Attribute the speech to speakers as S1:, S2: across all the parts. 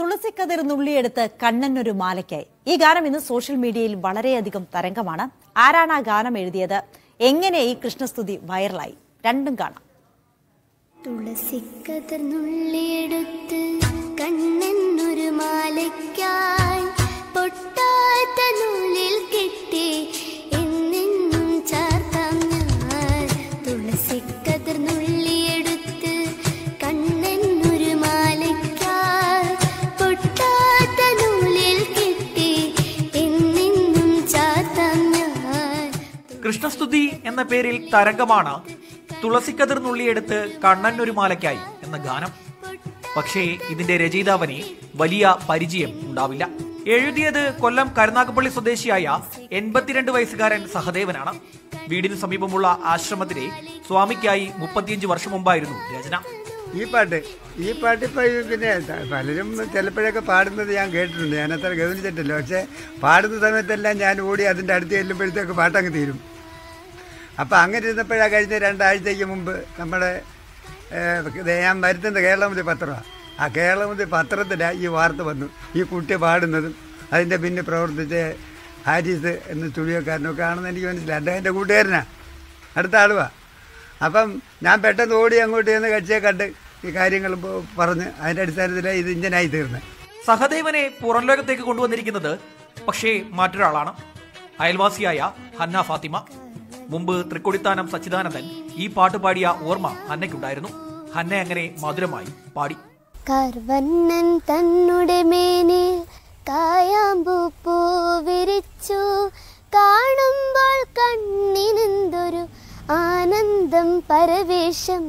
S1: തുളസിക്കതിർ നുള്ളിയെടുത്ത് കണ്ണനൊരു മാലയ്ക്കായി ഈ ഗാനം ഇന്ന് സോഷ്യൽ മീഡിയയിൽ വളരെയധികം തരംഗമാണ് ആരാണ് ആ ഗാനം എഴുതിയത് എങ്ങനെ ഈ കൃഷ്ണസ്തുതി വൈറലായി രണ്ടും കാണാം
S2: തുളസിക്കതിർ നുള്ളിയെടുത്ത് കണ്ണനൊരു മാലയ്ക്കായി പൊട്ടാത്ത നൂലിൽ കെട്ടി എന്നെന്നും ചാർത്താം ഞാൻ തുളസിക്കതിർ നുള്ളിയെടുത്ത് കണ്ണനൊരു മാലയ്ക്കായി പൊട്ടാത്ത നൂലിൽ കെട്ടി എന്നെന്നും ചാർത്താം ഞാൻ
S3: കൃഷ്ണസ്തുതി എന്ന പേരിൽ തരംഗമാണ് തുളസിക്കതിർ നുള്ളിയെടുത്ത് കണ്ണനൊരു മാലയ്ക്കായി എന്ന ഗാനം പക്ഷേ ഇതിന്റെ രചയിതാവിനെ വലിയ പരിചയം ഉണ്ടാവില്ല എഴുതിയത് കൊല്ലം കരുനാഗപ്പള്ളി സ്വദേശിയായ എൺപത്തിരണ്ട് വയസ്സുകാരൻ സഹദേവനാണ് വീടിന് സമീപമുള്ള ആശ്രമത്തിലെ സ്വാമിക്കായി മുപ്പത്തിയഞ്ച് വർഷം മുമ്പായിരുന്നു രചന
S4: ഈ പാട്ട് ഈ പാട്ട് ഇപ്പം പിന്നെ ത- പലരും ചിലപ്പോഴൊക്കെ പാടുന്നത് ഞാൻ കേട്ടിട്ടുണ്ട് ഞാൻ അത്ര ഗവനിച്ചിട്ടില്ല പക്ഷേ പാടുന്ന സമയത്തെല്ലാം ഞാൻ ഓടി അതിൻ്റെ അടുത്ത് ചെല്ലുമ്പോഴത്തേക്ക് പാട്ടങ്ങ് തീരും അപ്പം അങ്ങനെ ഇരുന്നപ്പോഴാണ് കഴിഞ്ഞ രണ്ടാഴ്ചയ്ക്ക് മുമ്പ് നമ്മുടെ ഏഹ്, ഇത് ഞാൻ വരുത്തുന്ന കേരളമുതി പത്രമാണ് ആ കേരളമുതി പത്രത്തിലാണ് ഈ വാർത്ത വന്നു ഈ കുട്ടി പാടുന്നതും അതിൻ്റെ പിന്നെ പ്രവർത്തിച്ച ഹാരിസ് എന്ന സ്റ്റുഡിയോക്കാരനൊക്കെ ആണെന്ന് എനിക്ക് മനസ്സിലായി അദ്ദേഹം എൻ്റെ കൂട്ടുകാരനാണ് അടുത്ത ആളുവാ അപ്പം ഞാൻ പെട്ടെന്ന് ഓടി അങ്ങോട്ട് ചെന്ന് കക്ഷിയെ കണ്ട് ഈ കാര്യങ്ങൾ പ- പറഞ്ഞ് അതിൻ്റെ അടിസ്ഥാനത്തിലാണ് ഇത് ഇഞ്ചനായി തീർന്നത്
S3: സഹദേവനെ പുറം ലോകത്തേക്ക് കൊണ്ടുവന്നിരിക്കുന്നത് പക്ഷേ മറ്റൊരാളാണ് അയൽവാസിയായ ഹന്ന ഫാത്തിമ മുമ്പ് തൃക്കൊടിത്താനം സച്ചിദാനന്ദൻ ഈ പാട്ട് പാടിയ ഓർമ്മ ഹന്നയ്ക്കുണ്ടായിരുന്നു ഹന്ന അങ്ങനെ മധുരമായി പാടി
S2: കർവണ്ണൻ തന്നുടെ മേനിൽ കായാമ്പൂ പൂ വിരിച്ചു കാണുമ്പോൾ കണ്ണിനെന്തൊരു ആനന്ദം പരവേശം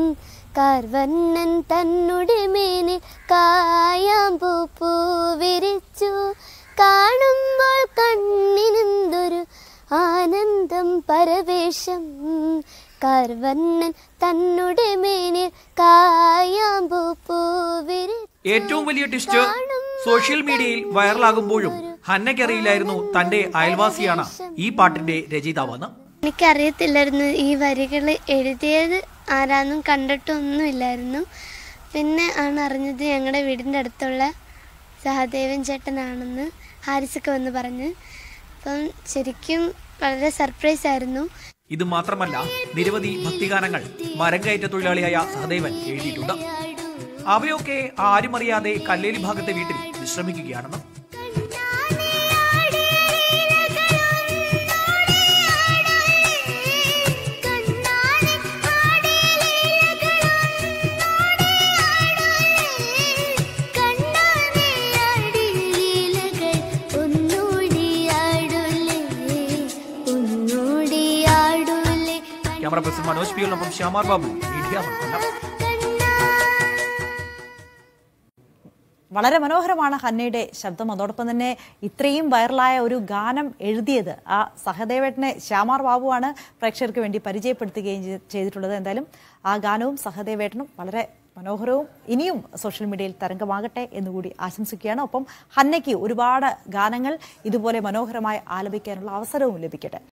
S2: കാർവണ്ണൻ തന്നുടെ മേനിൽ കായാമ്പൂ പൂ വിരിച്ചു കാണുമ്പോൾ കണ്ണിനെന്തൊരു ആനന്ദം പരവേശം കാർവണ്ണൻ തന്നുടെ മേനിൽ കായാമ്പൂ പൂ വിരിച്ചു
S3: ഏറ്റവും വലിയ ടിസ്റ്റ് സോഷ്യൽ മീഡിയയിൽ വൈറലാകുമ്പോഴും ഹന്നയ്ക്കറിയില്ലായിരുന്നു തന്റെ അയൽവാസിയാണ് ഈ പാട്ടിന്റെ രചയിതാവെന്ന്
S2: എനിക്കറിയത്തില്ലായിരുന്നു ഈ വരികൾ എഴുതിയത് ആരാന്നും കണ്ടിട്ടൊന്നുമില്ലായിരുന്നു പിന്നെ ആണ് അറിഞ്ഞത് ഞങ്ങളുടെ വീടിൻ്റെ അടുത്തുള്ള സഹദേവൻ ചേട്ടനാണെന്ന് ഹാരിസൊക്കെ വന്ന് പറഞ്ഞ് അപ്പം ശരിക്കും വളരെ സർപ്രൈസ് ആയിരുന്നു
S3: ഇത് മാത്രമല്ല നിരവധി ഭക്തിഗാനങ്ങൾ മരം കയറ്റ തൊഴിലാളിയായ സഹദേവൻ എഴുതിയിട്ടുണ്ട് അവയൊക്കെ ആരും അറിയാതെ കല്ലേലി ഭാഗത്തെ വീട്ടിൽ വിശ്രമിക്കുകയാണെന്ന് ക്യാമറ പേഴ്സൺ മനോജ് പിയോടൊപ്പം ശ്യാമാർ ബാബു മീഡിയ കൊല്ലം
S1: വളരെ മനോഹരമാണ് ഹന്നയുടെ ശബ്ദം അതോടൊപ്പം തന്നെ ഇത്രയും വൈറലായ ഒരു ഗാനം എഴുതിയത് ആ സഹദേവേട്ടനെ ശ്യാമാർ ബാബുവാണ് പ്രേക്ഷകർക്ക് വേണ്ടി പരിചയപ്പെടുത്തുകയും ചെയ്- ചെയ്തിട്ടുള്ളത് എന്തായാലും ആ ഗാനവും സഹദേവേട്ടനും വളരെ മനോഹരവും ഇനിയും സോഷ്യൽ മീഡിയയിൽ തരംഗമാകട്ടെ എന്നുകൂടി ആശംസിക്കുകയാണ് ഒപ്പം ഹന്നയ്ക്ക് ഒരുപാട് ഗാനങ്ങൾ ഇതുപോലെ മനോഹരമായി ആലപിക്കാനുള്ള അവസരവും ലഭിക്കട്ടെ